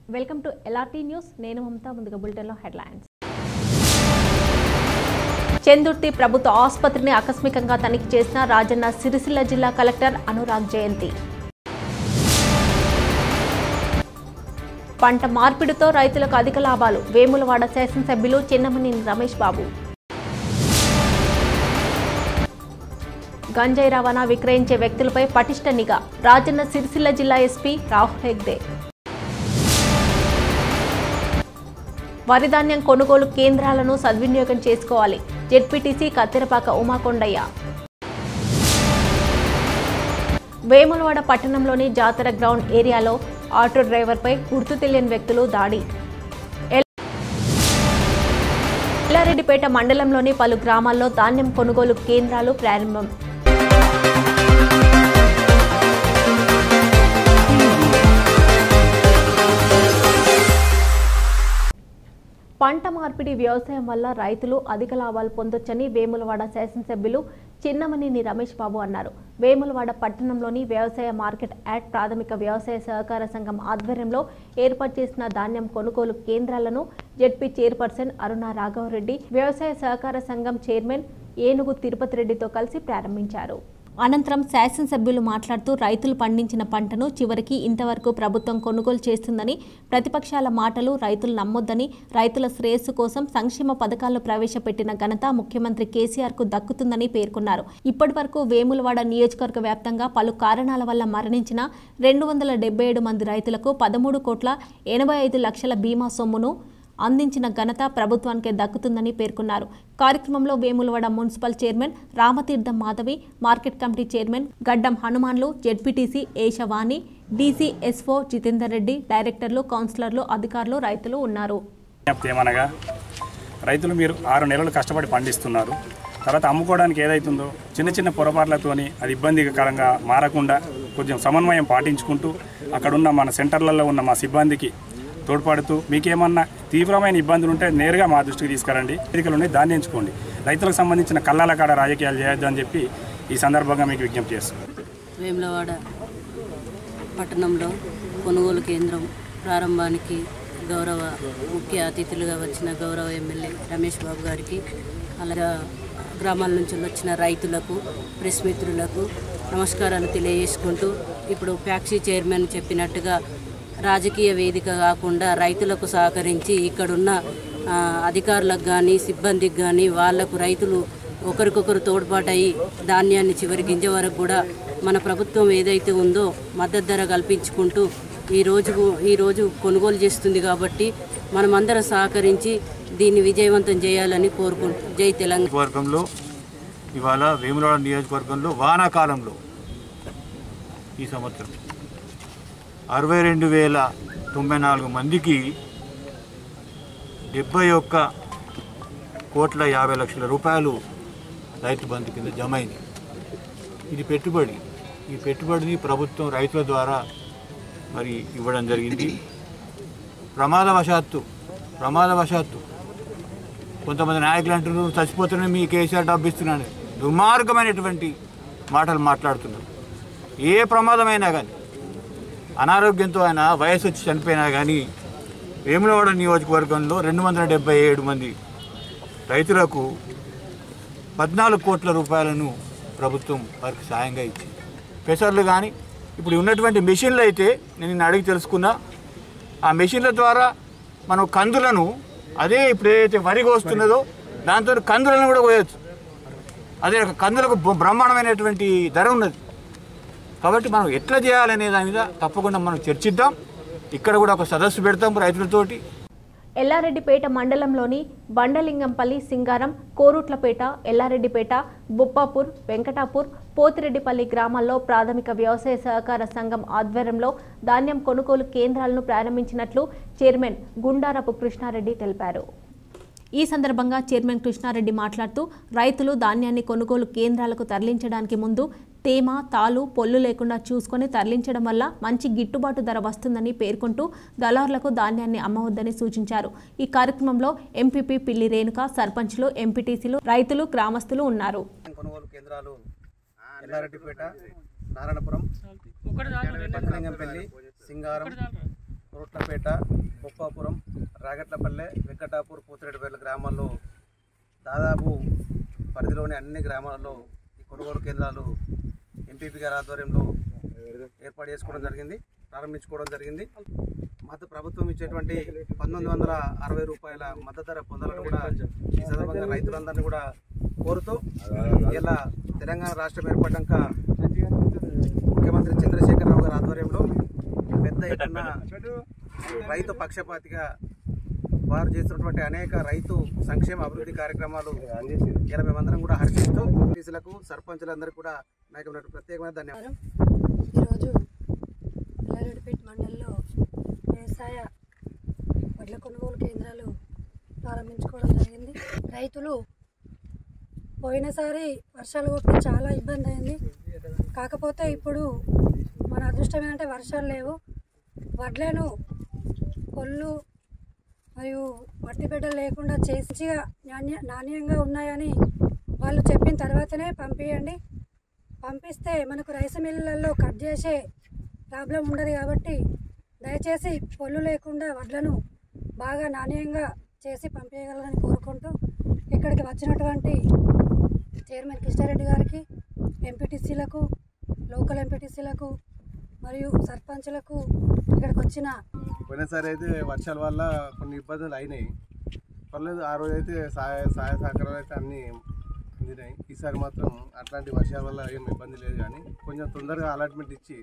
Welcome to LRT news నేను మమతా ముందుగా బులెటిన్లో హెడ్లైన్స్ చెందుర్తి ప్రభుత్వ ఆసుపత్రిని ఆకస్మికంగా తనిఖీ చేసిన రాజన్న సిరిసిల్ల జిల్లా కలెక్టర్ అనురాగ్ జయంతి పంట మార్పిడితో రైతులకు అధిక లాభాలు వేములవాడ శాసనసభ్యులు చిన్నమనేని రమేష్ బాబు గంజాయి రవాణా విక్రయించే వ్యక్తులపై పటిష్ట నిఘా రాజన్న సిరిసిల్ల జిల్లా ఎస్పీ రాహుల్ హెగ్డే వరిధాన్యం కొనుగోలు కేంద్రాలను సద్వినియోగం చేసుకోవాలి జెడ్పీటీసీ కత్తెరపాక ఉమాకొండయ్య వేములవాడ పట్టణంలోని జాతర గ్రౌండ్ ఏరియాలో ఆటో డ్రైవర్పై గుర్తు తెలియని వ్యక్తులు దాడి ఎల్లారెడ్డిపేట మండలంలోని పలు గ్రామాల్లో ధాన్యం కొనుగోలు కేంద్రాలు ప్రారంభం పంట మార్పిడి వ్యవసాయం వల్ల రైతులు అధిక లాభాలు పొందొచ్చని వేములవాడ శాసనసభ్యులు చిన్నమనేని రమేష్ బాబు అన్నారు వేములవాడ పట్టణంలోని వ్యవసాయ మార్కెట్ యాడ్ ప్రాథమిక వ్యవసాయ సహకార సంఘం ఆధ్వర్యంలో ఏర్పాటు చేసిన ధాన్యం కొనుగోలు కేంద్రాలను జెడ్పీ చైర్పర్సన్ అరుణ రాఘవరెడ్డి వ్యవసాయ సహకార సంఘం చైర్మన్ ఏనుగు తిరుపతి రెడ్డితో కలిసి ప్రారంభించారు అనంతరం శాసనసభ్యులు మాట్లాడుతూ రైతులు పండించిన పంటను చివరికి ఇంతవరకు ప్రభుత్వం కొనుగోలు చేస్తుందని ప్రతిపక్షాల మాటలు రైతులు నమ్మొద్దని రైతుల శ్రేయస్సు కోసం సంక్షేమ పథకాలను ప్రవేశపెట్టిన ఘనత ముఖ్యమంత్రి కేసీఆర్ కు దక్కుతుందని పేర్కొన్నారు ఇప్పటి వరకు వేములవాడ నియోజకవర్గ వ్యాప్తంగా పలు కారణాల వల్ల మరణించిన రెండు వందల డెబ్బై ఏడు మంది రైతులకు పదమూడు కోట్ల ఎనభై ఐదు లక్షల బీమా సొమ్మును అందించిన ఘనత ప్రభుత్వానికే దక్కుతుందని పేర్కొన్నారు కార్యక్రమంలో Vemulawada municipal chairman Ramatheertham Madhavi market committee chairman Gaddam Hanumanlu ZPTC Eshavani DC SO Jitender Reddy డైరెక్టర్లు కౌన్సిలర్లు అధికారులు రైతులు ఉన్నారు విజ్ఞప్తి ఏమనగా రైతులు మీరు ఆరు నెలలు కష్టపడి పండిస్తున్నారు తర్వాత అమ్ముకోవడానికి ఏదైతుందో చిన్న చిన్న పొరపాట్లతోని అది ఇబ్బందికరంగా మారకుండా కొంచెం సమన్వయం పాటించుకుంటూ అక్కడున్న మన సెంటర్లలో ఉన్న మా సిబ్బందికి తోడ్పడుతూ మీకేమన్నా తీవ్రమైన ఇబ్బందులు ఉంటే నేరుగా మా దృష్టికి తీసుకురండి వేదికలు ఉన్నాయి దాన్ని ఎంచుకోండి రైతులకు సంబంధించిన కళ్ళాల కాడ రాజకీయాలు చేయొద్దు అని చెప్పి ఈ సందర్భంగా మీకు విజ్ఞప్తి చేస్తున్నాను వేములవాడ పట్టణంలో కొనుగోలు కేంద్రం ప్రారంభానికి గౌరవ ముఖ్య అతిథులుగా వచ్చిన గౌరవ ఎమ్మెల్యే రమేష్ బాబు గారికి అలాగే గ్రామాల నుంచి వచ్చిన రైతులకు ప్రెస్ మిత్రులకు నమస్కారాలు తెలియజేసుకుంటూ ఇప్పుడు ప్యాక్సీ చైర్మన్ చెప్పినట్టుగా రాజకీయ వేదిక కాకుండా రైతులకు సహకరించి ఇక్కడున్న ఆ, అధికారులకు కానీ సిబ్బందికి కానీ వాళ్లకు రైతులు ఒకరికొకరు తోడ్పాటయి ధాన్యాన్ని చివరి గింజ వరకు కూడా మన ప్రభుత్వం ఏదైతే ఉందో మద్దతు ధర కల్పించుకుంటూ ఈ రోజు ఈ రోజు కొనుగోలు చేస్తుంది కాబట్టి మనమందరం సహకరించి దీన్ని విజయవంతం చేయాలని కోరుకుంటూ జై తెలంగాణ నియోజకవర్గంలో ఇవాళ వేములవాడ నియోజకవర్గంలో వానాకాలంలో ఈ సంవత్సరం అరవై రెండు వేల తొంభై నాలుగు మందికి డెబ్బై ఒక్క కోట్ల యాభై లక్షల రూపాయలు రైతు బంధు కింద జమ అయింది ఇది పెట్టుబడి ఈ పెట్టుబడిని ప్రభుత్వం రైతుల ద్వారా మరి ఇవ్వడం జరిగింది ప్రమాదవశాత్తు ప్రమాదవశాత్తు కొంతమంది నాయకులు అంటున్నారు చచ్చిపోతున్నా మీ కేసీఆర్ డబ్బు ఇస్తున్నాను దుర్మార్గమైనటువంటి మాటలు మాట్లాడుతున్నారు ఏ ప్రమాదమైనా కానీ అనారోగ్యంతో ఆయన వయసు వచ్చి చనిపోయినా కానీ వేములవాడ నియోజకవర్గంలో రెండు వందల డెబ్బై ఏడు మంది రైతులకు పద్నాలుగు కోట్ల రూపాయలను ప్రభుత్వం వారికి సాయంగా ఇచ్చింది పెసర్లు కానీ ఇప్పుడు ఉన్నటువంటి మెషిన్లు అయితే నేను నిన్న అడిగి తెలుసుకున్నా ఆ మెషిన్ల ద్వారా మనం కందులను అదే ఇప్పుడు ఏదైతే వరి కోస్తున్నదో దాంతో కందులను కూడా కోయచ్చు అదే ఒక కందులకు బ- బ్రహ్మాండమైనటువంటి ధర ఉన్నది కాబట్టి మనం ఎట్లా చేయాలనే దాని మీద తప్పకుండా మనం చర్చిద్దాం ఇక్కడ కూడా ఒక సదస్సు పెడతాం రైతులతోటి ఎల్లారెడ్డిపేట మండలంలోని బండలింగంపల్లి సింగారం కోరుట్లపేట ఎల్లారెడ్డిపేట బుప్పాపూర్ వెంకటాపూర్ పోతిరెడ్డిపల్లి గ్రామాల్లో ప్రాథమిక వ్యవసాయ సహకార సంఘం ఆధ్వర్యంలో ధాన్యం కొనుగోలు కేంద్రాలను ప్రారంభించినట్లు చైర్మన్ గుండారపు కృష్ణారెడ్డి తెలిపారు ఈ సందర్భంగా చైర్మన్ కృష్ణారెడ్డి మాట్లాడుతూ రైతులు ధాన్యాన్ని కొనుగోలు కేంద్రాలకు తరలించడానికి ముందు తేమ తాలు పొల్లు లేకుండా చూసుకొని తరలించడం వల్ల మంచి గిట్టుబాటు ధర వస్తుందని పేర్కొంటూ దళారులకు ధాన్యాన్ని అమ్మవద్దని సూచించారు ఈ కార్యక్రమంలో ఎంపీపీ పిల్లి రేణుక సర్పంచ్లు ఎంపీటీసీలు రైతులు గ్రామస్తులు ఉన్నారు కొనుగోలు కేంద్రాలు ఎల్లారెడ్డిపేట నారాయణపురం పట్టలింగంపల్లి సింగారం రోట్లపేట బొప్పాపురం రాగట్లపల్లె వెంకటాపూర్ పూతిరెడ్డిపల్లి గ్రామాల్లో దాదాపు పరిధిలోని అన్ని గ్రామాలలో ఈ కొనుగోలు కేంద్రాలు ఎంపీపీ గారి ఆధ్వర్యంలో ఏర్పాటు చేసుకోవడం జరిగింది ప్రారంభించుకోవడం జరిగింది మత ప్రభుత్వం ఇచ్చేటువంటి పంతొమ్మిది వందల అరవై రూపాయల మద్దతు ధర పొందాలని కూడా ఈ సందర్భంగా రైతులందరినీ కూడా కోరుతూ ఇలా తెలంగాణ రాష్ట్రం ఏర్పడ్డాక ముఖ్యమంత్రి చంద్రశేఖరరావు గారి ఆధ్వర్యంలో పెద్ద ఎత్తున రైతు పక్షపాతిగా వారు చేస్తున్నటువంటి అనేక రైతు సంక్షేమ అభివృద్ధి కార్యక్రమాలు ఇలా మేమందరం కూడా హర్షిస్తూ పోలీసులకు సర్పంచులందరికీ కూడా నాకు ఉన్నటువంటి ప్రత్యేకమైన ధన్యవాదాలు ఈరోజు ఎల్లారెడ్డిపేట మండలంలో వ్యవసాయ వడ్ల కొనుగోలు కేంద్రాలు ప్రారంభించుకోవడం జరిగింది రైతులు పోయినసారి వర్షాలు కొట్టి చాలా ఇబ్బంది అయింది కాకపోతే ఇప్పుడు మన అదృష్టం ఏంటంటే వర్షాలు లేవు వడ్లను కొల్లు మరియు మట్టి బిడ్డలు లేకుండా చేసిగా నాణ్య నాణ్యంగా ఉన్నాయని వాళ్ళు చెప్పిన తర్వాతనే పంపించండి పంపిస్తే మనకు రైస్ మిల్లులలో కట్ చేసే ప్రాబ్లం ఉండదు కాబట్టి దయచేసి పొల్లు లేకుండా వడ్లను బాగా నాణ్యంగా చేసి పంపించగలరని కోరుకుంటూ ఇక్కడికి వచ్చినటువంటి చైర్మన్ కృష్ణారెడ్డి గారికి ఎంపీటీసీలకు లోకల్ ఎంపీటీసీలకు మరియు సర్పంచులకు ఇక్కడికి వచ్చిన పోయినసారి అయితే వర్షాల వల్ల కొన్ని ఇబ్బందులు అయినాయి పర్లేదు ఆ రోజు అయితే సహాయ సహాయ సహకారాలు అయితే అన్నీ అందినాయి ఈసారి మాత్రం అట్లాంటి వర్షాల వల్ల ఏం ఇబ్బంది లేదు కానీ కొంచెం తొందరగా అలాట్మెంట్ ఇచ్చి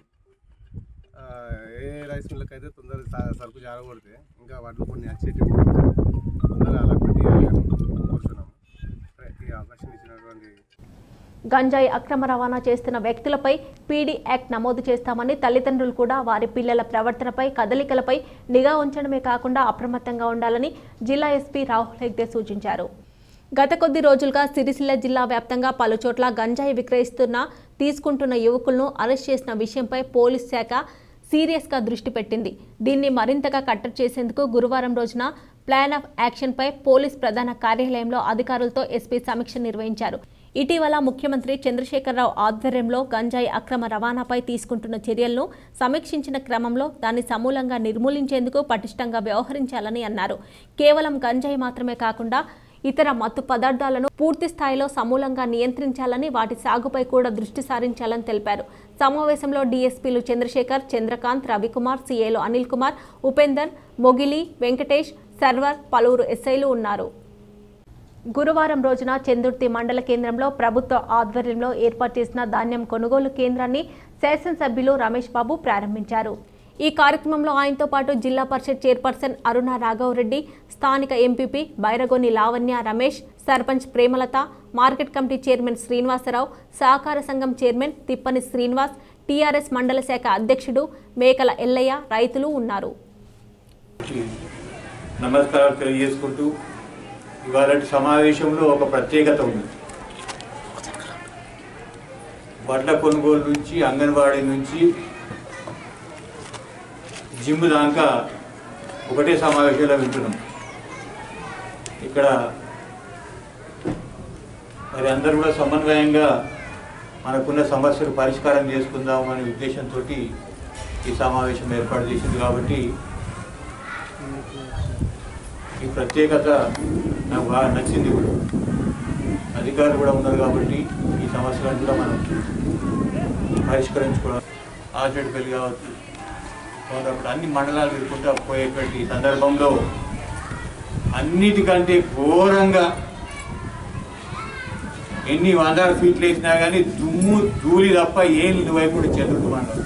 ఆ, ఏ రైస్ మిల్లకు అయితే తొందరగా స- సరుకు జారకూడితే ఇంకా వడ్లు కొన్ని వచ్చేటి తొందరగా అలాట్మెంట్ ఇవ్వాలని కోరుతున్నాము సరే, ఈ అవకాశం ఇచ్చినటువంటి గంజాయి అక్రమ రవాణా చేస్తున్న వ్యక్తులపై పీడీ యాక్ట్ నమోదు చేస్తామని తల్లిదండ్రులు కూడా వారి పిల్లల ప్రవర్తనపై కదలికలపై నిఘా ఉంచడమే కాకుండా అప్రమత్తంగా ఉండాలని జిల్లా ఎస్పీ రాహుల్ హెగ్దే సూచించారు గత కొద్ది రోజులుగా సిరిసిల్ల జిల్లా వ్యాప్తంగా పలుచోట్ల గంజాయి విక్రయిస్తున్న తీసుకుంటున్న యువకులను అరెస్ట్ చేసిన విషయంపై పోలీస్ శాఖ సీరియస్గా దృష్టి పెట్టింది దీన్ని మరింతగా కట్టడి చేసేందుకు గురువారం రోజున ప్లాన్ ఆఫ్ యాక్షన్పై పోలీస్ ప్రధాన కార్యాలయంలో అధికారులతో ఎస్పీ సమీక్ష నిర్వహించారు ఇటీవల ముఖ్యమంత్రి చంద్రశేఖరరావు ఆధ్వర్యంలో గంజాయి అక్రమ రవాణాపై తీసుకుంటున్న చర్యలను సమీక్షించిన క్రమంలో దాన్ని సమూలంగా నిర్మూలించేందుకు పటిష్టంగా వ్యవహరించాలని అన్నారు కేవలం గంజాయి మాత్రమే కాకుండా ఇతర మత్తు పదార్థాలను పూర్తి స్థాయిలో సమూలంగా నియంత్రించాలని వాటి సాగుపై కూడా దృష్టి సారించాలని తెలిపారు సమావేశంలో డీఎస్పీలు చంద్రశేఖర్ చంద్రకాంత్ రవికుమార్ సీఏలు అనిల్ కుమార్ ఉపేందర్ మొగిలి వెంకటేష్ సర్వర్ పలువురు ఎస్ఐలు ఉన్నారు గురువారం రోజున చందుర్తి మండల కేంద్రంలో ప్రభుత్వ ఆధ్వర్యంలో ఏర్పాటు చేసిన ధాన్యం కొనుగోలు కేంద్రాన్ని శాసనసభ్యులు రమేష్ బాబు ప్రారంభించారు ఈ కార్యక్రమంలో ఆయనతో పాటు జిల్లా పరిషత్ చైర్పర్సన్ అరుణ రాఘవరెడ్డి స్థానిక MPP Bairagoni Lavanya Ramesh sarpanch Premalatha market committee chairman Srinivasarao సహకార సంఘం చైర్మన్ తిప్పని శ్రీనివాస్ టీఆర్ఎస్ మండల శాఖ అధ్యక్షుడు మేకల ఎల్లయ్య రైతులు ఉన్నారు నమస్కారం తెలియజేసుకుంటూ ఇవాళ సమావేశంలో ఒక ప్రత్యేకత ఉంది వడ్ల కొనుగోలు నుంచి అంగన్వాడీ నుంచి జిమ్ దాకా ఒకటే సమావేశంలో వింటున్నాం ఇక్కడ మరి అందరూ కూడా సమన్వయంగా మనకున్న సమస్యలు పరిష్కారం చేసుకుందాం అనే ఉద్దేశంతో ఈ సమావేశం ఏర్పాటు చేసింది కాబట్టి ఈ ప్రత్యేకత నాకు బాగా నచ్చింది కూడా అధికారులు కూడా ఉన్నారు కాబట్టి ఈ సమస్యలను కూడా మనం పరిష్కరించుకోవడం ఆచరణ పెళ్లి కావచ్చు కాబట్టి అన్ని మండలాలు తిరుగుకుంటూ పోయేటువంటి సందర్భంలో అన్నిటికంటే ఘోరంగా ఎన్ని వందల ఫీట్లు వేసినా కానీ దుమ్ము ధూళి తప్ప ఏం వైపు చంద్రుడు మండలం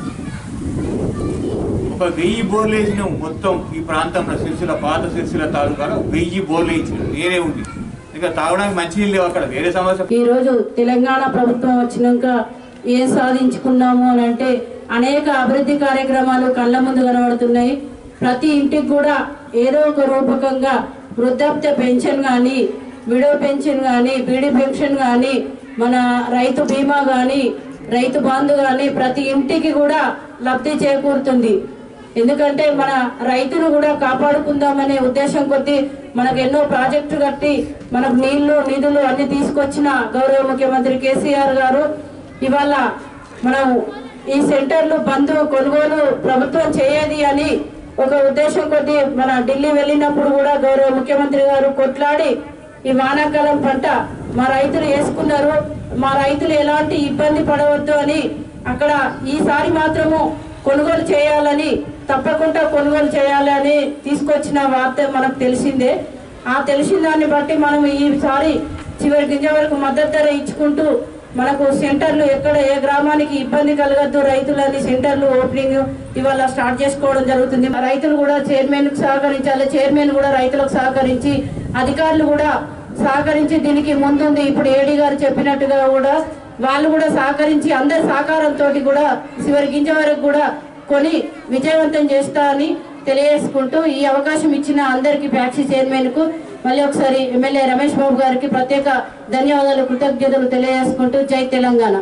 ఒక వెయ్యి బోర్లు వేసినాం మొత్తం ఈ ప్రాంతంలో సిరిసిల్ల పాత సిరిసిల్ల తాలూకాలో వెయ్యి బోర్లు వేయించినాం వేరే ఉంది ఇంకా తాగడానికి మంచినీళ్ళు లేవు అక్కడ వేరే సమస్య ఈరోజు తెలంగాణ ప్రభుత్వం వచ్చినాక ఏం సాధించుకున్నాము అని అంటే అనేక అభివృద్ధి కార్యక్రమాలు కళ్ళ ముందు కనబడుతున్నాయి ప్రతి ఇంటికి కూడా ఏదో ఒక రూపకంగా వృద్ధాప్య పెన్షన్ కానీ విడో పెన్షన్ కానీ బీడీ పెన్షన్ కానీ మన రైతు బీమా కానీ రైతు బంధు కానీ ప్రతి ఇంటికి కూడా లబ్ధి చేకూరుతుంది ఎందుకంటే మన రైతును కూడా కాపాడుకుందామనే ఉద్దేశం కొద్దీ మనకు ఎన్నో ప్రాజెక్టులు కట్టి మనకు నీళ్లు నిధులు అన్ని తీసుకొచ్చిన గౌరవ ముఖ్యమంత్రి కేసీఆర్ గారు ఇవాళ మనం ఈ సెంటర్లు బంధు కొనుగోలు ప్రభుత్వం చేయది అని ఒక ఉద్దేశం కొద్దీ మన ఢిల్లీ వెళ్ళినప్పుడు కూడా గౌరవ ముఖ్యమంత్రి గారు కొట్లాడి ఈ వానాకాలం పంట మా రైతులు వేసుకున్నారు మా రైతులు ఎలాంటి ఇబ్బంది పడవద్దు అని అక్కడ ఈసారి మాత్రము కొనుగోలు చేయాలని తప్పకుండా కొనుగోలు చేయాలని తీసుకొచ్చిన వార్త మనకు తెలిసిందే ఆ తెలిసిన దాన్ని బట్టి మనం ఈసారి చివరి గింజ వరకు మద్దతు ధర ఇచ్చుకుంటూ మనకు సెంటర్లు ఎక్కడ ఏ గ్రామానికి ఇబ్బంది కలగద్దు రైతులని సెంటర్లు ఓపెనింగ్ ఇవాళ స్టార్ట్ చేసుకోవడం జరుగుతుంది రైతులు కూడా చైర్మన్ కు సహకరించాలి చైర్మన్ కూడా రైతులకు సహకరించి అధికారులు కూడా సహకరించి దీనికి ముందుంది ఇప్పుడు ఏడీ గారు చెప్పినట్టుగా కూడా వాళ్ళు కూడా సహకరించి అందరి సహకారంతో కూడా చివరి గింజ వరకు కూడా కొని విజయవంతం చేస్తా అని తెలియజేసుకుంటూ ఈ అవకాశం ఇచ్చిన అందరికీ ప్యాక్సీ చైర్మన్ కు మళ్ళీ ఒకసారి ఎమ్మెల్యే రమేష్ బాబు గారికి ప్రత్యేక ధన్యవాదాలు కృతజ్ఞతలు తెలియజేసుకుంటూ జై తెలంగాణ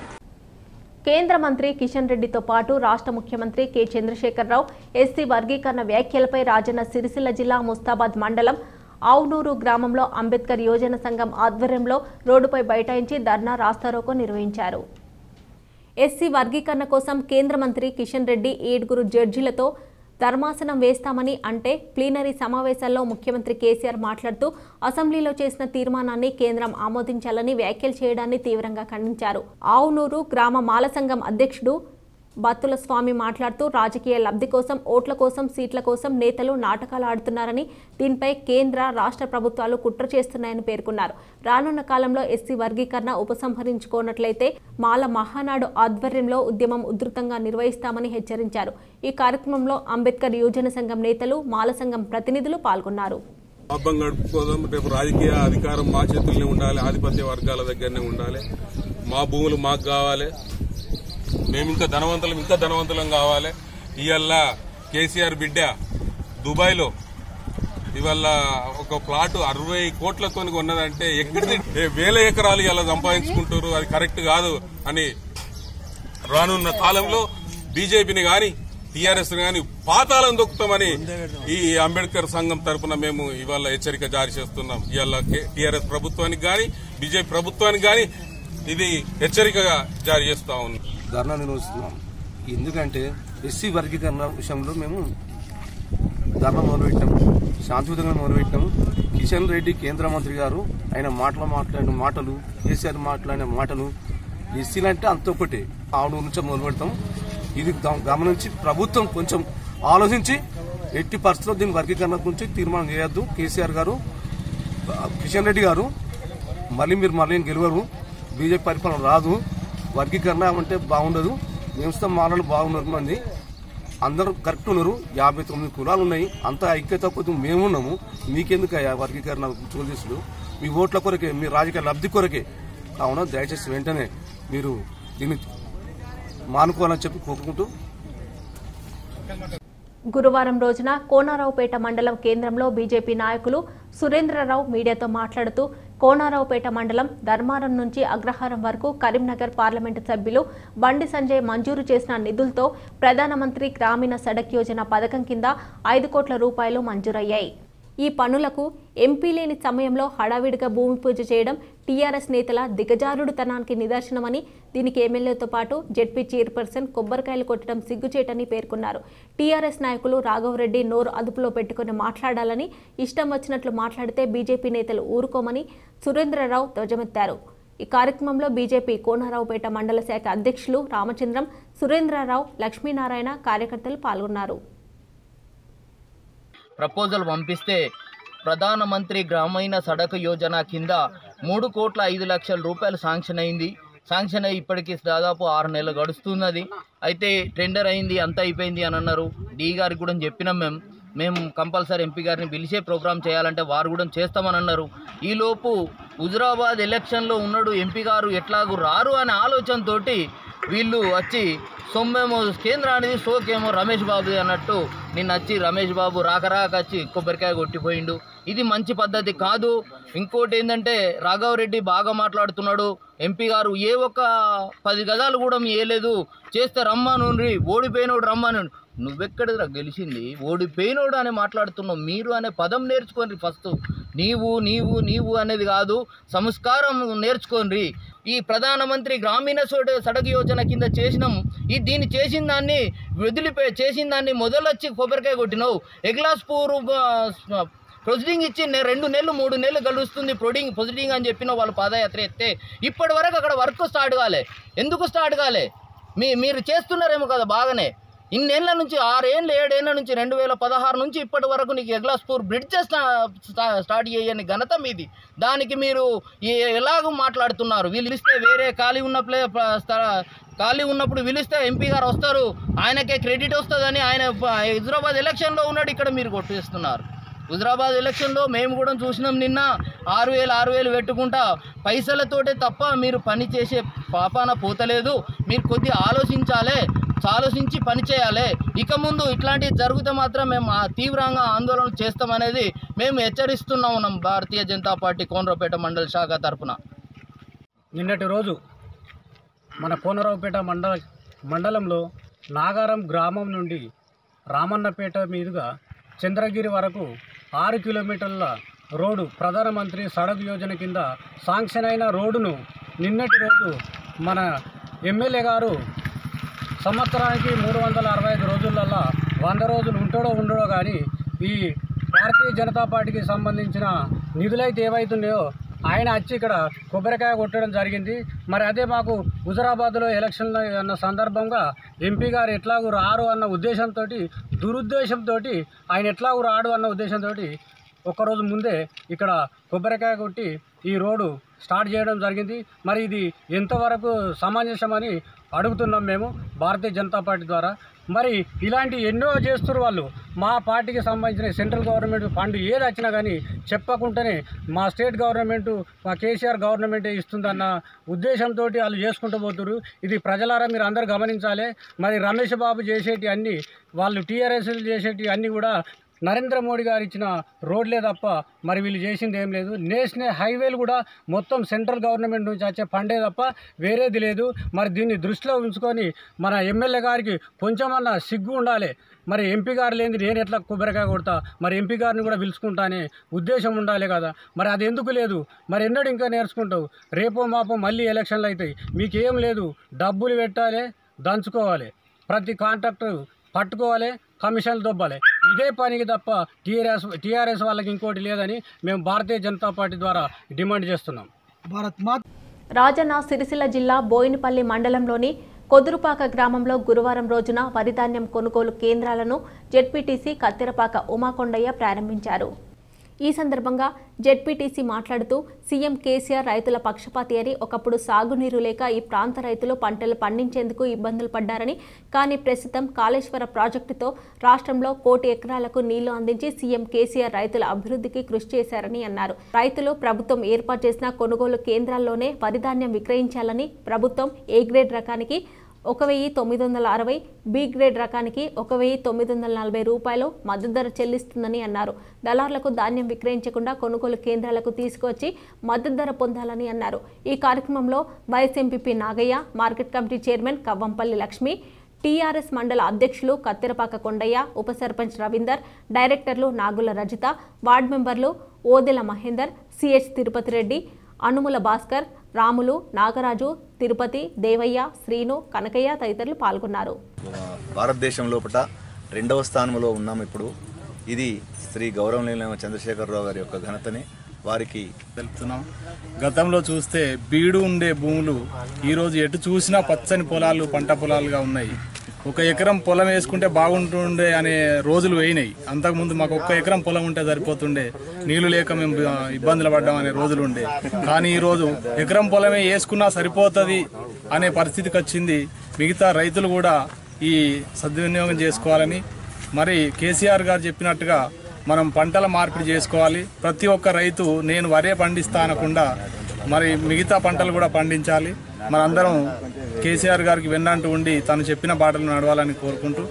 కేంద్ర మంత్రి కిషన్ రెడ్డితో పాటు రాష్ట్ర ముఖ్యమంత్రి కె చంద్రశేఖరరావు ఎస్సీ వర్గీకరణ వ్యాఖ్యలపై రాజన్న సిరిసిల్ల జిల్లా ముస్తాబాద్ మండలం ఆవునూరు గ్రామంలో అంబేద్కర్ యోజన సంఘం ఆధ్వర్యంలో రోడ్డుపై బైఠాయించి ధర్నా రాస్తారోకో నిర్వహించారు ఎస్సీ వర్గీకరణ కోసం కేంద్ర మంత్రి కిషన్ రెడ్డి ఏడుగురు జడ్జిలతో ధర్మాసనం వేస్తామని అంటే ప్లీనరీ సమావేశాల్లో ముఖ్యమంత్రి కేసీఆర్ మాట్లాడుతూ అసెంబ్లీలో చేసిన తీర్మానాన్ని కేంద్రం ఆమోదించాలని వ్యాఖ్యలు చేయడాన్ని తీవ్రంగా ఖండించారు ఆవునూరు గ్రామ మాల సంఘం అధ్యక్షుడు బత్తుల స్వామి మాట్లాడుతూ రాజకీయ లబ్ధి కోసం ఓట్ల కోసం సీట్ల కోసం నేతలు నాటకాలు ఆడుతున్నారని దీనిపై కేంద్ర రాష్ట్ర ప్రభుత్వాలు కుట్ర చేస్తున్నాయని పేర్కొన్నారు రానున్న కాలంలో ఎస్సీ వర్గీకరణ ఉపసంహరించుకోనట్లయితే మాల మహానాడు ఆధ్వర్యంలో ఉద్యమం ఉధృతంగా నిర్వహిస్తామని హెచ్చరించారు ఈ కార్యక్రమంలో అంబేద్కర్ యువజన సంఘం నేతలు మాల సంఘం ప్రతినిధులు పాల్గొన్నారు లాభం గడుపుకోదాం రేపు రాజకీయ అధికారం మా చేతుల్లోనే ఉండాలి ఆధిపత్య వర్గాల దగ్గరనే ఉండాలి మా భూములు మాకు కావాలి మేము ఇంకా ధనవంతులం ఇంకా ధనవంతులం కావాలి ఇవాళ కేసీఆర్ బిడ్డ దుబాయ్లో ఇవాళ ఒక ప్లాట్ అరవై కోట్లతో ఉన్నదంటే ఎక్కడి వేల ఎకరాలు ఇలా సంపాదించుకుంటారు అది కరెక్ట్ కాదు అని రానున్న కాలంలో బీజేపీని గాని టీఆర్ఎస్ గాని పాతాళం దొక్కుతామని ఈ అంబేద్కర్ సంఘం తరపున మేము ఇవాళ హెచ్చరిక జారీ చేస్తున్నాం ఇవాళ టీఆర్ఎస్ ప్రభుత్వానికి గాని బీజేపీ ప్రభుత్వానికి గాని ఇది హెచ్చరికగా జారీ చేస్తా ఉన్నాం ధర్నా నిర్వహిస్తున్నాం ఎందుకంటే ఎస్సీ వర్గీకరణ విషయంలో మేము ధర్నా మొదలుపెట్టాము శాంతియుతంగా మొదలుపెట్టాము కిషన్ రెడ్డి కేంద్ర మంత్రి గారు ఆయన మాటలు మాట్లాడిన మాటలు కేసీఆర్ మాట్లాడిన మాటలు ఎస్సీలు అంటే అంత ఒకటి ఆవుడు నుంచి మొదలు పెడతాం ఇది గమ- గమనించి ప్రభుత్వం కొంచెం ఆలోచించి ఎట్టి పరిస్థితుల్లో దీని వర్గీకరణ గురించి తీర్మానం చేయొద్దు కేసీఆర్ గారు కిషన్ రెడ్డి గారు మళ్ళీ మీరు మళ్ళీ గెలవరు బీజేపీ పరిపాలన రాదు వర్గీకరణ అంటే బాగుండదు మేంస్తా మాలలు బాగున్నారు మంది అందరూ కరెక్ట్ ఉన్నారు యాభై తొమ్మిది కులాలు ఉన్నాయి అంత ఐక్యత కొద్ది మేమున్నాము మీకెందుకు అయ్యా వర్గీకరణ చూసేసుడు మీ ఓట్ల కొరకే మీ రాజకీయ లబ్ధి కొరకే కావున దయచేసి వెంటనే మీరు దీన్ని మానుకోవాలని చెప్పి కోరుకుంటూ గురువారం రోజున కోనారావుపేట మండలం కేంద్రంలో బీజేపీ నాయకులు సురేంద్రరావు మీడియాతో మాట్లాడుతూ కోనారావుపేట మండలం ధర్మారం నుంచి అగ్రహారం వరకు కరీంనగర్ పార్లమెంటు సభ్యులు బండి సంజయ్ మంజూరు చేసిన నిధులతో ప్రధానమంత్రి గ్రామీణ సడక్ యోజన పథకం కింద ఐదు కోట్ల రూపాయలు మంజూరయ్యాయి ఈ పనులకు ఎంపీ లేని సమయంలో హడావిడిగా భూమి పూజ చేయడం టీఆర్ఎస్ నేతల దిగజారుడుతనానికి నిదర్శనమని దీనికి ఎమ్మెల్యేతో పాటు జెడ్పీ చైర్పర్సన్ కొబ్బరికాయలు కొట్టడం సిగ్గుచేటని పేర్కొన్నారు టీఆర్ఎస్ నాయకులు రాఘవరెడ్డి నోరు అదుపులో పెట్టుకుని మాట్లాడాలని ఇష్టం వచ్చినట్లు మాట్లాడితే బీజేపీ నేతలు ఊరుకోమని సురేంద్రరావు ధ్వజమెత్తారు ఈ కార్యక్రమంలో బీజేపీ కోనారావుపేట మండల శాఖ అధ్యక్షులు రామచంద్రం సురేంద్రరావు లక్ష్మీనారాయణ కార్యకర్తలు పాల్గొన్నారు ప్రపోజల్ పంపిస్తే ప్రధానమంత్రి గ్రామీణ సడక్ యోజన కింద మూడు కోట్ల ఐదు లక్షల రూపాయలు శాంక్షన్ అయింది శాంక్షన్ అయ్యి ఇప్పటికి దాదాపు ఆరు నెలలు గడుస్తున్నది అయితే టెండర్ అయింది అంత అయిపోయింది అని అన్నారు డి గారికి కూడా చెప్పినాం మేము మేము కంపల్సరీ ఎంపీ గారిని పిలిచే ప్రోగ్రామ్ చేయాలంటే వారు కూడా చేస్తామని అన్నారు ఈలోపు హుజురాబాద్ ఎలక్షన్లో ఉన్నాడు ఎంపీ గారు ఎట్లాగూ రారు అనే ఆలోచనతోటి వీళ్ళు వచ్చి సొమ్మేమో కేంద్రానికి సోకేమో రమేష్ బాబు అన్నట్టు నిన్న వచ్చి రమేష్ బాబు రాక రాక వచ్చి కొబ్బరికాయ కొట్టిపోయిండు ఇది మంచి పద్ధతి కాదు ఇంకోటి ఏంటంటే రాఘవరెడ్డి బాగా మాట్లాడుతున్నాడు ఎంపీ గారు ఏ ఒక్క పది గదాలు కూడా ఏలేదు చేస్తే రమ్మనుండ్రి ఓడిపోయినోడు రమ్మను నువ్వెక్కడిరా గెలిచింది ఓడిపోయినోడు అని మాట్లాడుతున్నావు మీరు అనే పదం నేర్చుకోండి ఫస్ట్ నీవు నీవు నీవు అనేది కాదు సంస్కారం నేర్చుకోండి ఈ ప్రధానమంత్రి గ్రామీణ సడ- సడక్ యోజన కింద చేసినాం ఈ దీన్ని చేసిన దాన్ని వదిలిపోయి చేసిన దాన్ని మొదలొచ్చి కొబ్బరికాయ కొట్టినావు ఎగ్లాస్పూర్ ప్రొసీడింగ్ ఇచ్చి నె- రెండు నెలలు మూడు నెలలు గడుస్తుంది ప్రొడింగ్ ప్రొసీడింగ్ అని చెప్పిన వాళ్ళు పాదయాత్ర ఎత్తే ఇప్పటి వరకు అక్కడ వర్క్ స్టార్ట్ కాలే ఎందుకు స్టార్ట్ కాలే మీ మీరు చేస్తున్నారేమో కదా బాగానే ఇన్నేళ్ల నుంచి ఆరేళ్ళు ఏడేళ్ల నుంచి రెండు వేల పదహారు నుంచి ఇప్పటి వరకు నీకు ఎగ్లాస్పూర్ బ్రిడ్జ్ స్టార్ట్ చేయని ఘనత మీది దానికి మీరు ఏ- ఎలాగో మాట్లాడుతున్నారు వీళ్ళు ఇస్తే వేరే ఖాళీ ఉన్న ప్లే ప- స్థల- ఖాళీ ఉన్నప్పుడు పిలిస్తే ఎంపీ గారు వస్తారు ఆయనకే క్రెడిట్ వస్తుందని ఆయన ప- హైదరాబాద్ ఎలక్షన్లో ఉన్నాడు ఇక్కడ మీరు కొట్టేస్తున్నారు హుజరాబాద్ ఎలక్షన్లో మేము కూడా చూసినాం నిన్న ఆరు వేలు ఆరు వేలు పెట్టుకుంటా పైసలతోటే తప్ప మీరు పని చేసే పాపాన పోతలేదు మీరు కొద్దిగా ఆలోచించాలి ఆలోచించి పని చేయాలి ఇక ముందు ఇట్లాంటివి జరిగితే మాత్రం మేము ఆ తీవ్రంగా ఆందోళన చేస్తామనేది మేము హెచ్చరిస్తున్నాం ఉన్నాం భారతీయ జనతా పార్టీ కోనరావుపేట మండల శాఖ తరఫున నిన్నటి రోజు మన కోనరావుపేట మండల మండలంలో నాగారం గ్రామం నుండి రామన్నపేట మీదుగా చంద్రగిరి వరకు ఆరు కిలోమీటర్ల రోడ్డు ప్రధానమంత్రి సడక్ యోజన కింద శాంక్షన్ అయిన రోడ్డును నిన్నటి రోజు మన ఎమ్మెల్యే గారు సంవత్సరానికి మూడు వందల అరవై ఐదు రోజులల్లా వంద రోజులు ఉంటాడో ఉండడో కానీ ఈ భారతీయ జనతా పార్టీకి సంబంధించిన నిధులైతే ఏవైతున్నాయో ఆయన వచ్చి ఇక్కడ కొబ్బరికాయ కొట్టడం జరిగింది మరి అదే మాకు హుజరాబాద్లో ఎలక్షన్లు అన్న సందర్భంగా ఎంపీ గారు ఎట్లాగూ రారు అన్న ఉద్దేశంతో దురుద్దేశంతో ఆయన ఎట్లాగూ రాడు అన్న ఉద్దేశంతో ఒక్కరోజు ముందే ఇక్కడ కొబ్బరికాయ కొట్టి ఈ రోడ్డు స్టార్ట్ చేయడం జరిగింది మరి ఇది ఎంతవరకు సమంజసమని అడుగుతున్నాం మేము భారతీయ జనతా పార్టీ ద్వారా మరి ఇలాంటి ఎన్నో చేస్తున్నారు వాళ్ళు మా పార్టీకి సంబంధించిన సెంట్రల్ గవర్నమెంట్ ఫండ్ ఏది వచ్చినా కానీ చెప్పకుండానే మా స్టేట్ గవర్నమెంట్ మా కేసీఆర్ గవర్నమెంటే ఇస్తుందన్న ఉద్దేశంతో వాళ్ళు చేసుకుంటూ పోతున్నారు ఇది ప్రజలారా మీరు అందరు గమనించాలి మరి రమేష్ బాబు చేసేటి అన్ని వాళ్ళు టీఆర్ఎస్ చేసేటి అన్ని కూడా నరేంద్ర మోడీ గారు ఇచ్చిన రోడ్లే తప్ప మరి వీళ్ళు చేసింది ఏం లేదు నేషనల్ హైవేలు కూడా మొత్తం సెంట్రల్ గవర్నమెంట్ నుంచి వచ్చే ఫండే తప్ప వేరేది లేదు మరి దీన్ని దృష్టిలో ఉంచుకొని మన ఎమ్మెల్యే గారికి కొంచెమన్నా సిగ్గు ఉండాలి మరి ఎంపీ గారు లేనిది నేను ఎట్లా కొబ్బరికాయ కొడతా మరి ఎంపీ గారిని కూడా పిలుచుకుంటానే ఉద్దేశం ఉండాలి కదా మరి అది ఎందుకు లేదు మరి ఎన్నడూ ఇంకా నేర్చుకుంటావు రేపో మాపో మళ్ళీ ఎలక్షన్లు అవుతాయి మీకేం లేదు డబ్బులు పెట్టాలి దంచుకోవాలి ప్రతి కాంట్రాక్టర్ పట్టుకోవాలి కమిషన్లు దొబ్బాలి ఇదే పనికి తప్ప టీఆర్ఎస్ టీఆర్ఎస్ వాళ్ళకి ఇంకోటి లేదని మేము భారతీయ జనతా పార్టీ ద్వారా డిమాండ్ చేస్తున్నాం భారత్ మాత రాజన్న సిరిసిల్ల జిల్లా బోయినపల్లి మండలంలోని కొదురుపాక గ్రామంలో గురువారం రోజున వరిధాన్యం కొనుగోలు కేంద్రాలను జెడ్పీటీసీ కత్తెరపాక ఉమాకొండయ్య ప్రారంభించారు ఈ సందర్భంగా జెడ్పీటీసీ మాట్లాడుతూ సీఎం కేసీఆర్ రైతుల పక్షపాతి అని ఒకప్పుడు సాగునీరు లేక ఈ ప్రాంత రైతులు పంటలు పండించేందుకు ఇబ్బందులు పడ్డారని కానీ ప్రస్తుతం కాళేశ్వర ప్రాజెక్టుతో రాష్ట్రంలో కోటి ఎకరాలకు నీళ్లు అందించి సీఎం కేసీఆర్ రైతుల అభివృద్ధికి కృషి చేశారని అన్నారు రైతులు ప్రభుత్వం ఏర్పాటు చేసిన కొనుగోలు కేంద్రాల్లోనే వరిధాన్యం విక్రయించాలని ప్రభుత్వం ఏ గ్రేడ్ రకానికి ఒక వెయ్యి తొమ్మిది వందల అరవై బి గ్రేడ్ రకానికి ఒక వెయ్యి తొమ్మిది వందల నలభై రూపాయలు మద్దతు ధర చెల్లిస్తుందని అన్నారు దళార్లకు ధాన్యం విక్రయించకుండా కొనుగోలు కేంద్రాలకు తీసుకువచ్చి మద్దతు ధర పొందాలని అన్నారు ఈ కార్యక్రమంలో vice MPP Nagaiah market committee chairman Kavvampally Lakshmi TRS mandal అధ్యక్షులు కత్తెరపాక కొండయ్య ఉప సర్పంచ్ రవీందర్ డైరెక్టర్లు నాగుల రజిత వార్డు మెంబర్లు ఓదెల మహేందర్ సిహెచ్ తిరుపతి రెడ్డి అనుముల భాస్కర్ రాములు నాగరాజు తిరుపతి దేవయ్య శ్రీను కనకయ్య తదితరులు పాల్గొన్నారు భారతదేశం లోపల రెండవ స్థానంలో ఉన్నాం ఇప్పుడు ఇది శ్రీ గౌరవనీయులైన చంద్రశేఖరరావు గారి యొక్క ఘనతని వారికి తెలుపుతున్నాం గతంలో చూస్తే బీడు ఉండే భూములు ఈరోజు ఎటు చూసినా పచ్చని పొలాలు పంట పొలాలుగా ఉన్నాయి ఒక ఎకరం పొలం వేసుకుంటే బాగుంటుండే అనే రోజులు పోయినాయి అంతకుముందు మాకు ఒక్క ఎకరం పొలం ఉంటే సరిపోతుండే నీళ్లు లేక మేము ఆ, ఇబ్బందులు పడ్డాం అనే రోజులు ఉండే కానీ ఈరోజు ఎకరం పొలమే వేసుకున్నా సరిపోతుంది అనే పరిస్థితికి వచ్చింది మిగతా రైతులు కూడా ఈ సద్వినియోగం చేసుకోవాలని మరి కేసీఆర్ గారు చెప్పినట్టుగా మనం పంటల మార్పిడి చేసుకోవాలి ప్రతి ఒక్క రైతు నేను వరే పండిస్తా అనకుండా మరి మిగతా పంటలు కూడా పండించాలి మనందరం కేసీఆర్ గారికి వెన్నంటూ ఉండి తను చెప్పిన బాటలు నడవాలని కోరుకుంటూ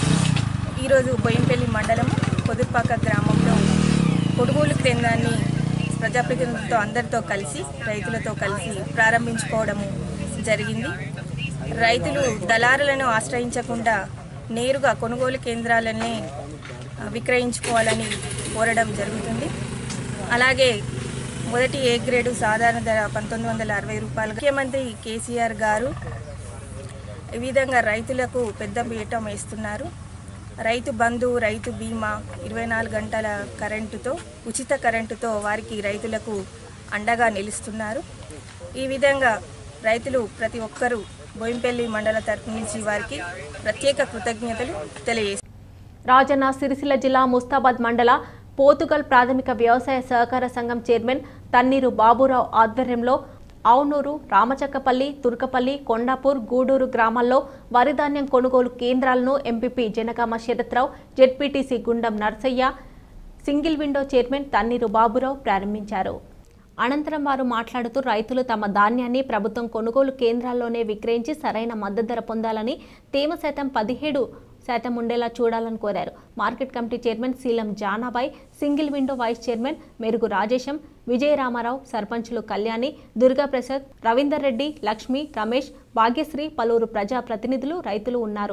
ఈరోజు బోయంపల్లి మండలం పొదుపాక గ్రామంలో కొనుగోలు కేంద్రాన్ని ప్రజాప్రతినిధులతో అందరితో కలిసి రైతులతో కలిసి ప్రారంభించుకోవడము జరిగింది రైతులు దళారులను ఆశ్రయించకుండా నేరుగా కొనుగోలు కేంద్రాలనే ఆ, విక్రయించుకోవాలని కోరడం జరుగుతుంది అలాగే మొదటి ఏ గ్రేడు సాధారణ ధర పంతొమ్మిది వందల అరవై రూపాయలు ముఖ్యమంత్రి కేసీఆర్ గారు ఈ విధంగా రైతులకు పెద్ద పీఠం వేస్తున్నారు రైతు బంధు రైతు బీమా ఇరవై నాలుగు గంటల కరెంటుతో ఉచిత కరెంటుతో వారికి రైతులకు అండగా నిలుస్తున్నారు ఈ విధంగా రైతులు ప్రతి ఒక్కరూ బోయింపల్లి మండల తరపు నుంచి వారికి ప్రత్యేక కృతజ్ఞతలు తెలియజేస్తారు రాజన్న సిరిసిల్ల జిల్లా ముస్తాబాద్ మండల పోతుగల్ ప్రాథమిక వ్యవసాయ సహకార సంఘం చైర్మన్ తన్నీరు బాబురావు ఆధ్వర్యంలో ఆవునూరు రామచక్కపల్లి తుర్కపల్లి కొండాపూర్ గూడూరు గ్రామాల్లో వరి ధాన్యం కొనుగోలు కేంద్రాలను MPP Janagama Sharathrao ZPTC Gundam Narsaiah single window chairman Tanneeru Baburao ప్రారంభించారు అనంతరం వారు మాట్లాడుతూ రైతులు తమ ధాన్యాన్ని ప్రభుత్వం కొనుగోలు కేంద్రాల్లోనే విక్రయించి సరైన మద్దతు ధర పొందాలని తేమ శాతం పదిహేడు శాతం ఉండేలా చూడాలని కోరారు market committee chairman Seelam Janabai single window vice chairman Merugu Rajesham విజయ రామారావు సర్పంచులు కళ్యాణి దుర్గాప్రసాద్ రవీందర్ రెడ్డి లక్ష్మి రమేష్ భాగ్యశ్రీ పలువురు ప్రజా ప్రతినిధులు రైతులు ఉన్నారు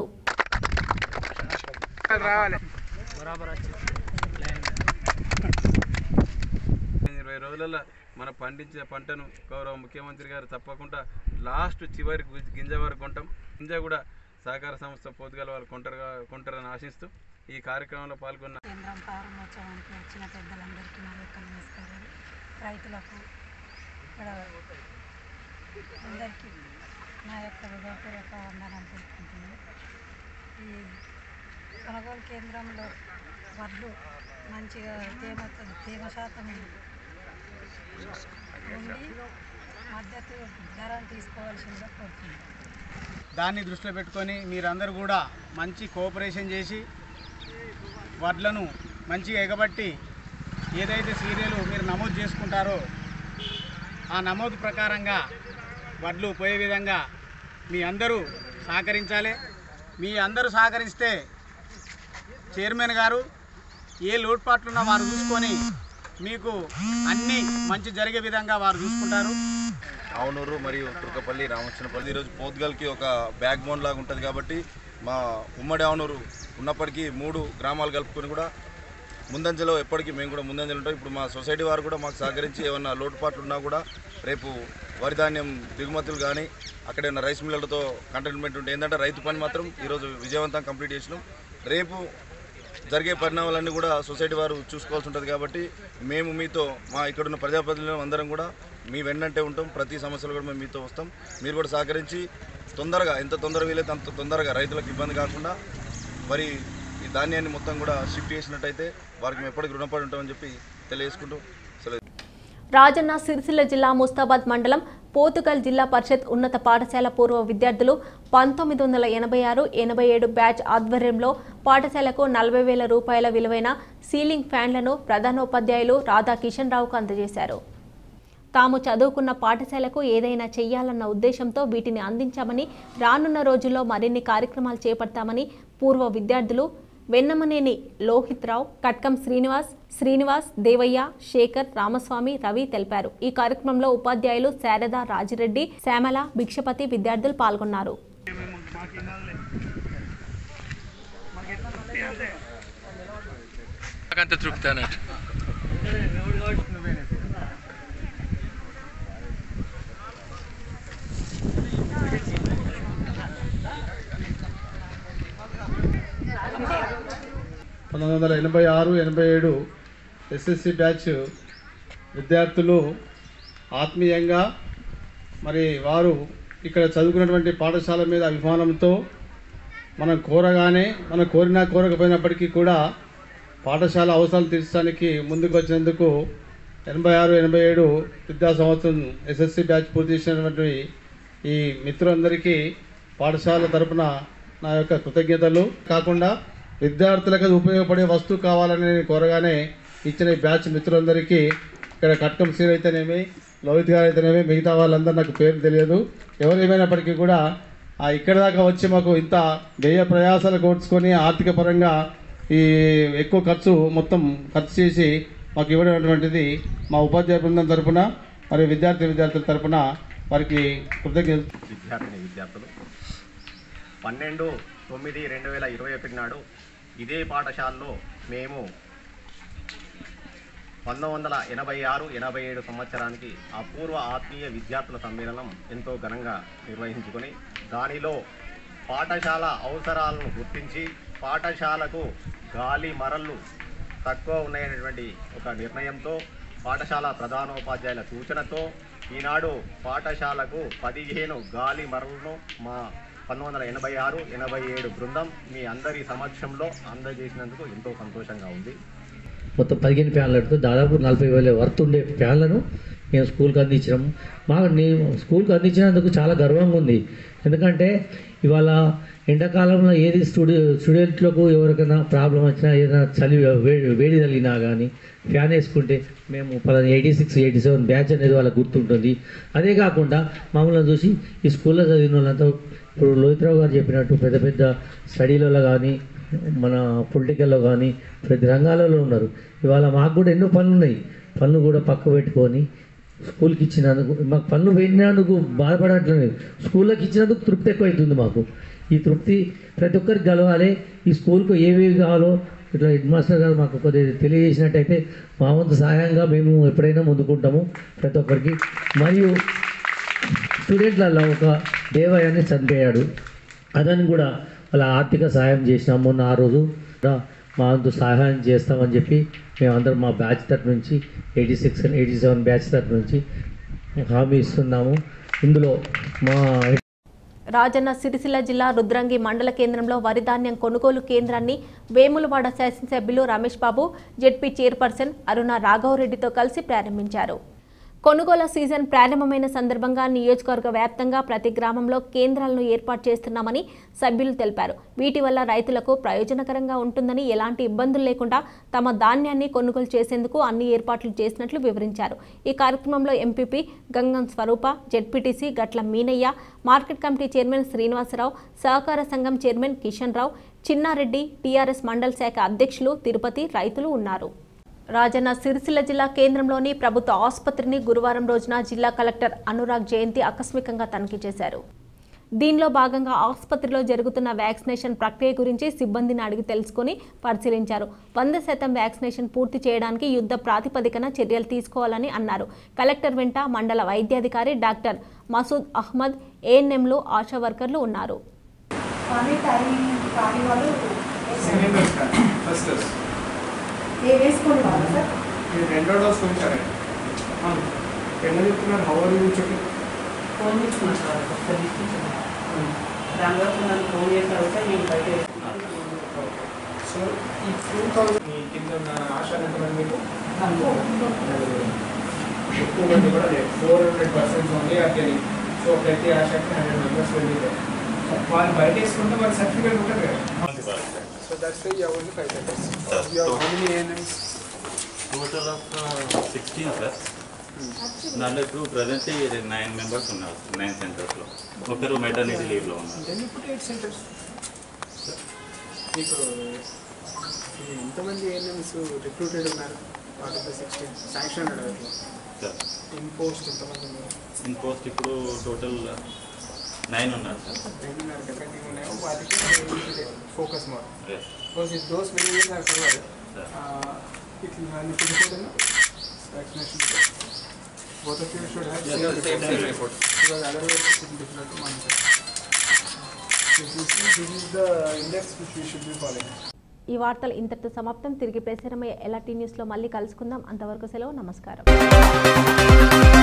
ఇరవై రోజులలో మన పండించిన పంటను గౌరవ ముఖ్యమంత్రి గారు తప్పకుండా లాస్ట్ చివరి గు- గింజ వరకు కొంటాం గింజ కూడా సహకార సంస్థ పోతుగల వాళ్ళు కొంటారు కొంటారని ఆశిస్తూ ఈ కార్యక్రమంలో పాల్గొన్న కేంద్రం ప్రారంభోత్సవానికి వచ్చిన పెద్దలందరికీ నా యొక్క నమస్కారాలు రైతులకు ఇక్కడ అందరికీ నా యొక్క హృదయపూర్వక వందనాలు తెలుపుకుంటున్నాను ఈ కొనుగోలు కేంద్రంలో వడ్లు మంచిగా తేమ తేమ శాతం ఉండి మద్దతు ధరను తీసుకోవాల్సిందిగా కోరుతున్నాను దాన్ని దృష్టిలో పెట్టుకొని మీరందరూ కూడా మంచి కోఆపరేషన్ చేసి వడ్లను మంచిగా ఎగబట్టి ఏదైతే సీరియల్ మీరు నమోదు చేసుకుంటారో ఆ నమోదు ప్రకారంగా వడ్లు పోయే విధంగా మీ అందరూ సహకరించాలి మీ అందరూ సహకరిస్తే చైర్మన్ గారు ఏ లోటుపాట్లున్నా వారు చూసుకొని మీకు అన్నీ మంచి జరిగే విధంగా వారు చూసుకుంటారు ఆవునూరు మరియు తుర్కపల్లి రామచంద్రపల్లి ఈరోజు పోతుగల్కి ఒక బ్యాక్ బోన్ లాగా ఉంటుంది కాబట్టి మా ఉమ్మడి ఆవునూరు ఉన్నప్పటికీ మూడు గ్రామాలు కలుపుకొని కూడా ముందంజలో ఎప్పటికీ మేము కూడా ముందంజలో ఉంటాం ఇప్పుడు మా సొసైటీ వారు కూడా మాకు సహకరించి ఏమన్నా లోటుపాట్లు ఉన్నా కూడా రేపు వరి ధాన్యం దిగుమతులు కానీ అక్కడ ఉన్న రైస్ మిల్లర్లతో కంటైన్మెంట్ ఉంటే ఏంటంటే రైతు పని మాత్రం ఈరోజు విజయవంతంగా కంప్లీట్ చేసినాం రేపు జరిగే పరిణామాలన్నీ కూడా సొసైటీ వారు చూసుకోవాల్సి ఉంటుంది కాబట్టి మేము మీతో మా ఇక్కడున్న ప్రజాప్రతినిధులు అందరం కూడా మీ వెన్నంటే ఉంటాం ప్రతి సమస్యలు కూడా మేము మీతో వస్తాం మీరు కూడా సహకరించి తొందరగా ఎంత తొందరగా వీలైతే అంత తొందరగా రైతులకు ఇబ్బంది కాకుండా మరి ఈ ధాన్యాన్ని మొత్తం కూడా షిఫ్ట్ చేసినట్టయితే వారికి మేము ఎప్పటికీ రుణపడి ఉంటామని చెప్పి తెలియజేసుకుంటూ సెలవు రాజన్న సిరిసిల్ల జిల్లా ముస్తాబాద్ మండలం పోతుగల్ జిల్లా పరిషత్ ఉన్నత పాఠశాల పూర్వ విద్యార్థులు పంతొమ్మిది వందల ఎనభై ఆరు ఎనభై ఏడు బ్యాచ్ ఆధ్వర్యంలో పాఠశాలకు నలభై వేల రూపాయల విలువైన సీలింగ్ ఫ్యాన్లను ప్రధానోపాధ్యాయులు రాధా కిషన్ రావుకు అందజేశారు తాము చదువుకున్న పాఠశాలకు ఏదైనా చెయ్యాలన్న ఉద్దేశంతో వీటిని అందించామని రానున్న రోజుల్లో మరిన్ని కార్యక్రమాలు చేపడతామని పూర్వ విద్యార్థులు వెన్నమనేని లోహిత్ రావు కట్కం శ్రీనివాస్ శ్రీనివాస్ దేవయ్య శేఖర్ రామస్వామి రవి తెలిపారు ఈ కార్యక్రమంలో ఉపాధ్యాయులు శారద రాజిరెడ్డి శ్యామల భిక్షపతి విద్యార్థులు పాల్గొన్నారు అంత తృప్తి అన్నట్టు పంతొమ్మిది వందల ఎనభై ఆరు ఎనభై ఏడు ఎస్ఎస్సి బ్యాచ్ విద్యార్థులు ఆత్మీయంగా మరి వారు ఇక్కడ చదువుకున్నటువంటి పాఠశాల మీద అభిమానంతో మనం కోరగానే మనం కోరినా కోరకపోయినప్పటికీ కూడా పాఠశాల అవసరాలు తీర్చడానికి ముందుకు వచ్చినందుకు ఎనభై ఆరు ఎనభై ఏడు విద్యా సంవత్సరం ఎస్ఎస్సి బ్యాచ్ పూర్తి చేసినటువంటి ఈ మిత్రులందరికీ పాఠశాల తరపున నా యొక్క కృతజ్ఞతలు కాకుండా విద్యార్థులకు అది ఉపయోగపడే వస్తువు కావాలని నేను కోరగానే ఇచ్చిన ఈ బ్యాచ్ మిత్రులందరికీ ఇక్కడ కట్కం సీర్ అయితేనేమి లోహిత్ గారు అయితేనేమి మిగతా వాళ్ళందరూ నాకు పేరు తెలియదు ఎవరు ఏమైనప్పటికీ కూడా ఆ ఇక్కడ దాకా వచ్చి మాకు ఇంత వ్యయ ప్రయాసాలు కోర్చుకొని ఆర్థిక పరంగా ఈ ఎక్కువ ఖర్చు మొత్తం ఖర్చు చేసి మాకు ఇవ్వడం అటువంటిది మా ఉపాధ్యాయ బృందం తరపున మరియు విద్యార్థి విద్యార్థుల తరపున వారికి కృతజ్ఞత విద్యార్థిని విద్యార్థులు పన్నెండు తొమ్మిది రెండు వేల ఇరవై ఒకటి నాడు ఇదే పాఠశాలలో మేము పంతొమ్మిది వందల ఎనభై ఆరు ఎనభై ఏడు సంవత్సరానికి అపూర్వ ఆత్మీయ విద్యార్థుల సమ్మేళనం ఎంతో ఘనంగా నిర్వహించుకొని దానిలో పాఠశాల అవసరాలను గుర్తించి పాఠశాలకు గాలి మరళ్ళు తక్కువ ఉన్నాయనేటువంటి ఒక నిర్ణయంతో పాఠశాల ప్రధానోపాధ్యాయుల సూచనతో ఈనాడు పాఠశాలకు పదిహేను గాలి మరలను మా పంతొమ్మిది వందల ఎనభై ఆరు ఎనభై ఏడు బృందం మీ అందరి సమక్షంలో అందజేసినందుకు ఎంతో సంతోషంగా ఉంది మొత్తం పదిహేను ఫ్యాన్లతో దాదాపు నలభై వేల వర్త్ ఉండే ఫ్యాన్లను మేము స్కూల్కి అందించినాము మాకు నేను స్కూల్కి అందించినందుకు చాలా గర్వంగా ఉంది ఎందుకంటే ఇవాళ ఎండాకాలంలో ఏది స్టూడె స్టూడెంట్లకు ఎవరికైనా ప్రాబ్లం వచ్చినా ఏదైనా చలి వేడి వేడి తగిలినా కానీ ఫ్యాన్ వేసుకుంటే మేము పలానా eighty six eighty seven batch అనేది వాళ్ళకి గుర్తుంటుంది అదే కాకుండా మమ్మల్ని చూసి ఈ స్కూల్లో చదివిన వాళ్ళంతా ఇప్పుడు లోహిత్రావు గారు చెప్పినట్టు పెద్ద పెద్ద స్టడీలలో కానీ మన పొలిటికల్లో కానీ ప్రతి రంగాలలో ఉన్నారు ఇవాళ మాకు కూడా ఎన్నో పనులు ఉన్నాయి పనులు కూడా పక్క పెట్టుకొని స్కూల్కి ఇచ్చినందుకు మాకు పనులు పెట్టినందుకు బాధపడట్లేదు స్కూల్లోకి ఇచ్చినందుకు తృప్తి ఎక్కువ అవుతుంది మాకు ఈ తృప్తి ప్రతి ఒక్కరికి కలవాలి ఈ స్కూల్కు ఏవేవి కావాలో ఇట్లా హెడ్ మాస్టర్ గారు మాకు కొద్దిగా తెలియజేసినట్టయితే మా వంతు సహాయంగా మేము ఎప్పుడైనా ముందుకుంటాము ప్రతి ఒక్కరికి మరియు స్టూడెంట్లలో ఒక దేవయాన్ని చనిపోయాడు అతన్ని కూడా వాళ్ళ ఆర్థిక సహాయం చేసినాం మొన్న ఆ రోజు కూడా మా వంతు సహాయం చేస్తామని చెప్పి మేమందరం మా బ్యాచ్ తరఫు నుంచి eighty six eighty seven batch తరఫు నుంచి హామీ ఇస్తున్నాము ఇందులో మా రాజన్న సిరిసిల్ల జిల్లా రుద్రంగి మండల కేంద్రంలో వరి ధాన్యం కొనుగోలు కేంద్రాన్ని వేములవాడ శాసనసభ్యులు రమేష్ బాబు జెడ్పీ చైర్పర్సన్ అరుణ రాఘవరెడ్డితో కలిసి ప్రారంభించారు కొనుగోలు సీజన్ ప్రారంభమైన సందర్భంగా నియోజకవర్గ వ్యాప్తంగా ప్రతి గ్రామంలో కేంద్రాలను ఏర్పాటు చేస్తున్నామని సభ్యులు తెలిపారు వీటి వల్ల రైతులకు ప్రయోజనకరంగా ఉంటుందని ఎలాంటి ఇబ్బందులు లేకుండా తమ ధాన్యాన్ని కొనుగోలు చేసేందుకు అన్ని ఏర్పాట్లు చేసినట్లు వివరించారు ఈ కార్యక్రమంలో MPP Gangam Swaroopa ZPTC Gatla Meenaiah market committee chairman Srinivasarao సహకార సంఘం చైర్మన్ కిషన్ రావు చిన్నారెడ్డి టీఆర్ఎస్ మండల శాఖ అధ్యక్షులు తిరుపతి రైతులు ఉన్నారు రాజన్న సిరిసిల్ల జిల్లా కేంద్రంలోని ప్రభుత్వ ఆసుపత్రిని గురువారం రోజున జిల్లా కలెక్టర్ అనురాగ్ జయంతి ఆకస్మికంగా తనిఖీ చేశారు దీనిలో భాగంగా ఆసుపత్రిలో జరుగుతున్న వ్యాక్సినేషన్ ప్రక్రియ గురించి సిబ్బందిని అడిగి తెలుసుకుని పరిశీలించారు వంద శాతం వ్యాక్సినేషన్ పూర్తి చేయడానికి యుద్ధ ప్రాతిపదికన చర్యలు తీసుకోవాలని అన్నారు కలెక్టర్ వెంట మండల వైద్యాధికారి డాక్టర్ మసూద్ అహ్మద్ ఏఎన్ఎంలు ఆశా వర్కర్లు ఉన్నారు ఫస్ట్ డోస్ వేసుకోండి బాబు సార్ మీరు రెండో డోస్ కొంచారు ఎన్న చెప్తున్నారు how are you checking phone ఇచ్చుకున్నాను సార్ ఒకసారి ఇచ్చించాను దాని వరకు నన్ను ఫోన్ చేసిన తర్వాత నేను బయట సో ఈ టూ థౌసండ్ మీ కింద ఉన్న ఆశ ఎంతమంది మీకు ఎక్కువ మంది కూడా లేదు four hundred percent only are gelling so ప్రతి ఆశకి హండ్రెడ్ మెంబర్స్ వెళ్ళితే వాళ్ళు బయట వేసుకుంటే వాళ్ళ సర్టిఫికేట్ ఉంటుంది కదా so that's why you only five seconds you how many ANMs total of sixteen sir దాంట్లో ఇప్పుడు ప్రజెంట్ నైన్ మెంబర్స్ ఉన్నారు నైన్ సెంటర్స్లో ఒకరు మెటర్నిటీ లీవ్లో ఉన్నారు then you put eight centres మీకు ఇది ఎంతమంది ఏఎన్ఎమ్స్ రిక్రూటెడ్ ఉన్నారు out of the sixteen sanction అడగట్లేదు సార్ ఇన్ పోస్ట్ ఎంతమంది ఉన్నారు ఇన్ పోస్ట్ ఇప్పుడు టోటల్ నైన్ ఉన్నారు సార్ ఎన్ని ఉన్నారు డిపెండింగ్ ఉన్నాయో వాటికి focus more Yes. Because it those very years are covered Sir. It will finish vaccination both of you should have Yes, same, sir, same, same same report because otherwise it will be difficult to monitor. This is, this is the index which we should be following. ఈ వార్తలు ఇంతటితో సమాప్తం తిరిగి ప్రసారమయ్యే ఎలాంటి న్యూస్లో మళ్ళీ కలుసుకుందాం అంతవరకు సెలవు నమస్కారం